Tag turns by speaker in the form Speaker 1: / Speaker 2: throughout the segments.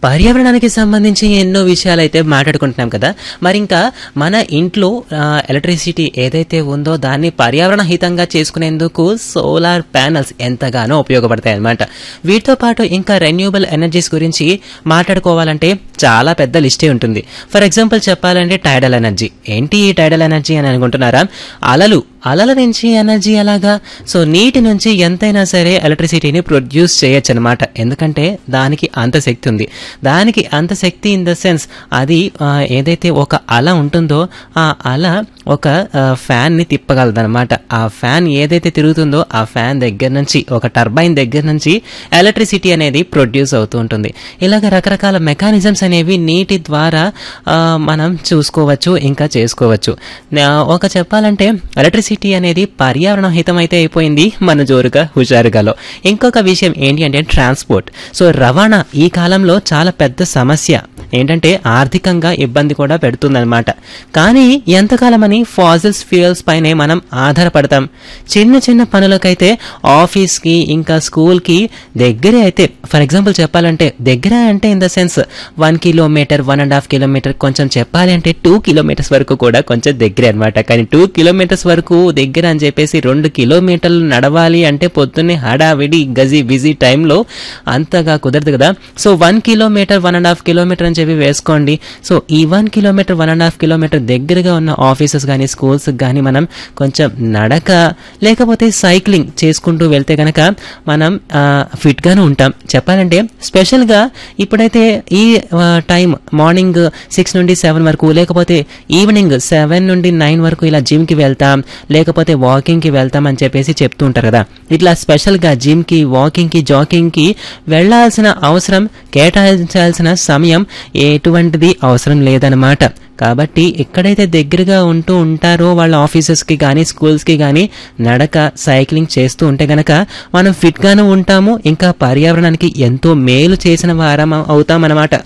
Speaker 1: పర్యావరణానికి సంబంధించి ఎన్నో విషయాలు అయితే మాట్లాడుకుంటున్నాం కదా మరి ఇంకా మన ఇంట్లో ఎలక్ట్రిసిటీ ఏదైతే ఉందో దాన్ని పర్యావరణ హితంగా చేసుకునేందుకు సోలార్ ప్యానల్స్ ఎంతగానో ఉపయోగపడతాయి అన్నమాట వీటితో పాటు ఇంకా రెన్యూబుల్ ఎనర్జీస్ గురించి మాట్లాడుకోవాలంటే చాలా పెద్ద లిస్టే ఉంటుంది ఫర్ ఎగ్జాంపుల్ చెప్పాలంటే టైడల్ ఎనర్జీ ఏంటి ఈ టైడల్ ఎనర్జీ అని అనుకుంటున్నారా అలలు అలల నుంచి ఎనర్జీ ఎలాగా సో నీటి నుంచి ఎంతైనా సరే ఎలక్ట్రిసిటీని ప్రొడ్యూస్ చేయొచ్చు అనమాట ఎందుకంటే దానికి అంత శక్తి ఉంది దానికి అంత శక్తి ఇన్ ద సెన్స్ అది ఆ, ఏదైతే ఒక అల ఉంటుందో ఆ అల ఒక ఫ్యాన్ ని తిప్పగలదనమాట ఆ ఫ్యాన్ ఏదైతే తిరుగుతుందో ఆ ఫ్యాన్ దగ్గర నుంచి ఒక టర్బైన్ దగ్గర నుంచి ఎలక్ట్రిసిటీ అనేది ప్రొడ్యూస్ అవుతూ ఉంటుంది ఇలాగ రకరకాల మెకానిజమ్స్ అనేవి నీటి ద్వారా ఆ, మనం చూసుకోవచ్చు ఇంకా చేసుకోవచ్చు నా- ఒక చెప్పాలంటే ఎలక్ట్రిసిటీ అనేది పర్యావరణ హితం అయితే అయిపోయింది మన జోరుగా హుషారుగాలో ఇంకొక విషయం ఏంటి అంటే ట్రాన్స్పోర్ట్ సో రవాణా ఈ కాలంలో చాలా పెద్ద సమస్య ఏంటంటే ఆర్థికంగా ఇబ్బంది కూడా పెడుతుందన్నమాట కానీ ఎంతకాలమని ఫాజిల్స్ ఫ్యూయల్స్ పైనే మనం ఆధారపడతాం చిన్న చిన్న పనులకైతే ఆఫీస్కి ఇంకా స్కూల్కి దగ్గరే అయితే ఫర్ ఎగ్జాంపుల్ చెప్పాలంటే దగ్గర అంటే in the sense one kilometre one and half kilometre కొంచెం చెప్పాలి అంటే టూ కిలోమీటర్స్ వరకు కూడా కొంచెం దగ్గరే అనమాట కానీ టూ కిలోమీటర్స్ వరకు దగ్గర అని చెప్పేసి రెండు కిలోమీటర్లు నడవాలి అంటే పొద్దున్నే హడావిడి గజీ బిజీ టైంలో అంతగా కుదరదు కదా so one kilometre one and half kilometre అని చెప్పి వేసుకోండి సో ఈ one kilometre one and half kilometre దగ్గరగా ఉన్న ఆఫీసెస్ కానీ స్కూల్స్ కానీ మనం కొంచెం నడక లేకపోతే సైక్లింగ్ చేసుకుంటూ వెళ్తే కనుక మనం ఆ, ఫిట్గాను ఉంటాం చెప్పాలంటే స్పెషల్గా ఇప్పుడైతే ఈ ఆ, టైం మార్నింగ్ సిక్స్ నుండి సెవెన్ వరకు లేకపోతే ఈవినింగ్ సెవెన్ నుండి నైన్ వరకు ఇలా జిమ్కి వెళ్తాం లేకపోతే వాకింగ్కి వెళ్తాం అని చెప్పేసి చెప్తూ ఉంటారు కదా ఇట్లా స్పెషల్గా జిమ్కి వాకింగ్కి జాకింగ్కి వెళ్ళాల్సిన అవసరం కేటాయించాల్సిన సమయం ఎటువంటిది అవసరం లేదనమాట కాబట్టి ఎక్కడైతే దగ్గరగా ఉంటూ ఉంటారో వాళ్ళ ఆఫీసెస్కి కానీ స్కూల్స్కి కానీ నడక సైక్లింగ్ చేస్తూ ఉంటే గనక మనం ఫిట్గాను ఉంటాము ఇంకా పర్యావరణానికి ఎంతో మేలు చేసిన వారం అవుతామన్నమాట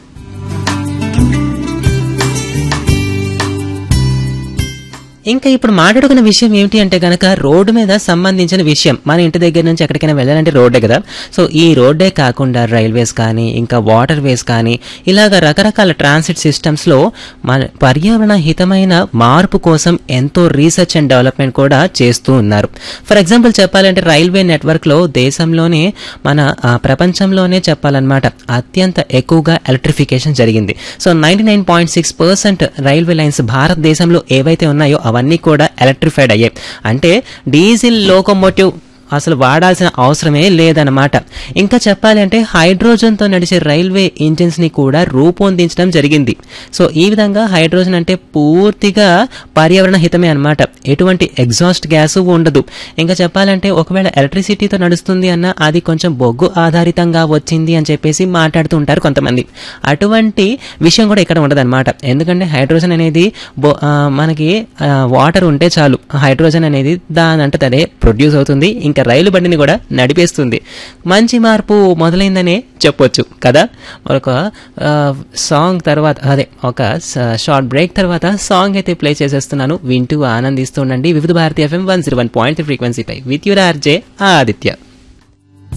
Speaker 1: ఇంకా ఇప్పుడు మాట్లాడుకున్న విషయం ఏమిటి అంటే గనక రోడ్డు మీద సంబంధించిన విషయం మన ఇంటి దగ్గర నుంచి ఎక్కడికైనా వెళ్ళాలంటే రోడ్డే కదా సో ఈ రోడ్డే కాకుండా రైల్వేస్ కానీ ఇంకా వాటర్ వేస్ కానీ ఇలాగ రకరకాల ట్రాన్సిట్ సిస్టమ్స్ లో మన పర్యావరణ హితమైన మార్పు కోసం ఎంతో రీసెర్చ్ అండ్ డెవలప్మెంట్ కూడా చేస్తూ ఉన్నారు ఫర్ ఎగ్జాంపుల్ చెప్పాలంటే రైల్వే నెట్వర్క్ లో దేశంలోనే మన ఆ, ప్రపంచంలోనే చెప్పాలన్నమాట అత్యంత ఎక్కువగా ఎలక్ట్రిఫికేషన్ జరిగింది so ninety nine point six percent railway lines భారతదేశంలో ఏవైతే ఉన్నాయో అవన్నీ కూడా ఎలక్ట్రిఫైడ్ అయ్యాయి అంటే డీజిల్ లోకోమోటివ్ అసలు వాడాల్సిన అవసరమే లేదన్నమాట ఇంకా చెప్పాలి అంటే హైడ్రోజన్తో నడిచే రైల్వే ఇంజిన్స్ ని కూడా రూపొందించడం జరిగింది సో ఈ విధంగా హైడ్రోజన్ అంటే పూర్తిగా పర్యావరణ హితమే అన్నమాట ఎటువంటి ఎగ్జాస్ట్ గ్యాస్ ఉండదు ఇంకా చెప్పాలంటే ఒకవేళ ఎలక్ట్రిసిటీతో నడుస్తుంది అన్న అది కొంచెం బొగ్గు ఆధారితంగా వచ్చింది అని చెప్పేసి మాట్లాడుతూ ఉంటారు కొంతమంది అటువంటి విషయం కూడా ఇక్కడ ఉండదు అనమాట ఎందుకంటే హైడ్రోజన్ అనేది బొ- ఆ, మనకి వాటర్ ఉంటే చాలు హైడ్రోజన్ అనేది దాని అంటే అదే ప్రొడ్యూస్ అవుతుంది ఇంకా రైలు బండిని కూడా నడిపేస్తుంది మంచి మార్పు మొదలైందనే చెప్పొచ్చు కదా ఒక సాంగ్ తర్వాత అదే ఒక షార్ట్ బ్రేక్ తర్వాత సాంగ్ అయితే ప్లే చేసేస్తున్నాను వింటూ ఆనందిస్తూ ఉండండి Vividh Bharati FM one zero one point ఫ్రీక్వెన్సీపై విత్ యువర్ ఆర్జే ఆదిత్య